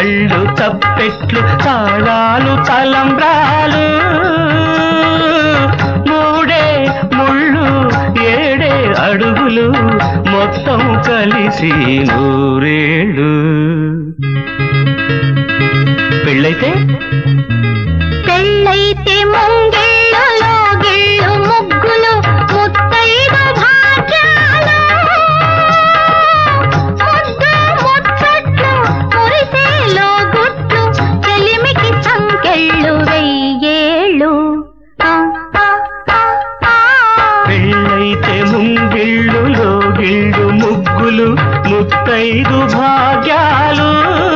సందళ్ళు తప్పెట్లు తాళాలు తలంబ్రాలు మూడే ముళ్ళు ఏడే అడుగులు మొత్తం కలిసి నూరేళ్ళు పెళ్ళైతే పెళ్ళైతే ముంగిళ్ళు లోగిళ్ళు ముగ్గులు ముత్తైదు భాగ్యాలు ముద్దు ముచ్చట్లు మురిసే లోగుట్లు చెలిమికి సంకెళ్ళు వెయ్యేళ్ళు ఆ, ఆ, ఆ, ఆ. పెళ్ళైతే ముంగిళ్ళు లోగిళ్ళు ముగ్గులు ముత్తైదు భాగ్యాలు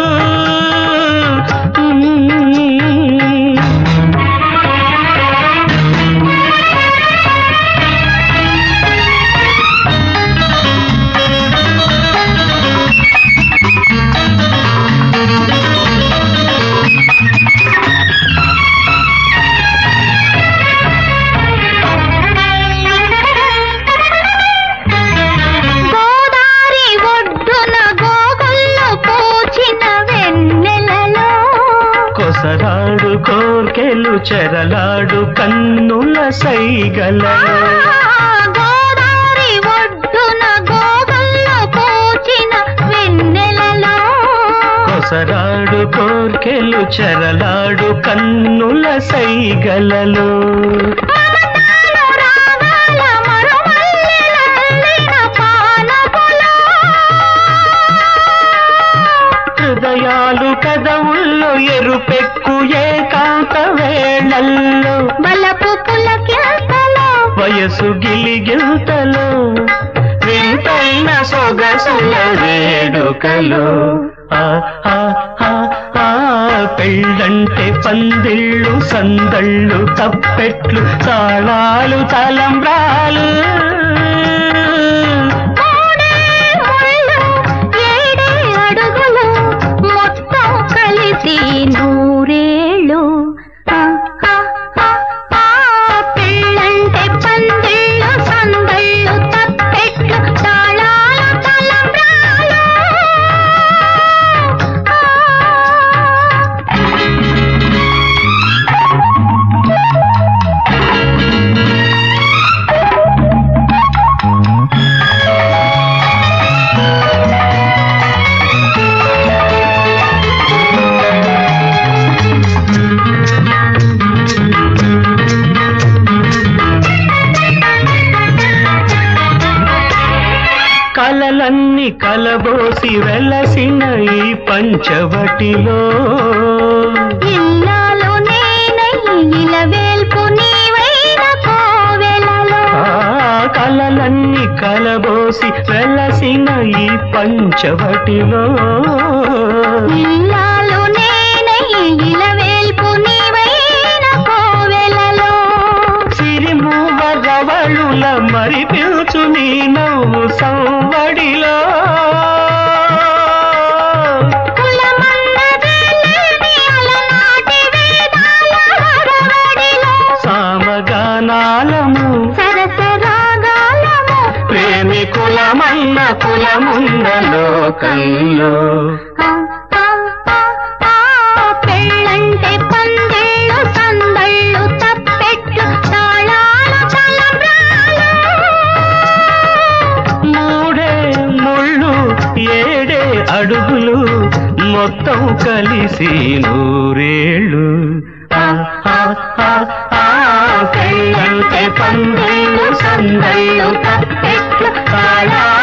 గోదారి ఒడ్డున గోగుల్లో పూచిన వెన్నెలలో కొసరాడు కోర్కెలు చెరలాడు కన్నుల సైగలలో గోదారి ఒడ్డున గోగుల్లో పూచిన వెన్నెలలో కొసరాడు కోర్కెలు చెరలాడు కన్నుల సైగలలో మమతాను రాగాల మరుమల్లెలల్లిన పానపులో హృదయాలు కదవుల్లో ఎరుపెక్కు ఏకాంత వేళల్లో బలపు పులకింతలో వయసు గిలిగిల్తలో వింతైన సొగసుల వేడుకలో ఆ ఆ ఆ ఆ పెళ్ళంటే పందిళ్ళు సందళ్ళు తప్పెట్లు తాళాలు తలంబ్రాలు మూడే ముళ్ళు ఏడే అడుగులు మొత్తం కలిసి నూరేళ్ళు ఆ, ఆ, ఆ, ఆ, పెళ్ళంటే పందిళ్ళు సందళ్ళు తప్పెట్లు తాళాలు తలంబ్రాలు ఆ. కలలన్నీ కలబోసి వెలసిన ఈ పంచవటిలో ఇల్లాలు నేనై ఇలవేల్పు నీవైన కోవెలలో ఆ కలలన్నీ కలబోసి వెలసిన ఈ పంచవటిలో ఇల్లాలు నేనై ఇలవేల్పు నీవైన కోవెలలో సిరిమూవ రవళుల మరి పిలుచు నీ నవ్వు సంవడిలో కులమన్నదే లేని అలనాటి వేదాల హడవడిలో సామగానాలము సరసరాగాలము ప్రేమి కులమన్న కులమున్న లోకంలో ఆ, ఆ, ఆ, ఆ, పెళ్ళంటే పందిళ్ళు సందళ్ళు తప్పెట్లు తాళాలు తలంబ్రాలు మూడే ముళ్ళు ఏడే అడుగులు మొత్తం కలిసి నూరేళ్ళు ఆ, ఆ, ఆ, ఆ, కళ్ళంటే పందిళ్ళు సందళ్ళు తప్పెట్లు తాళాలు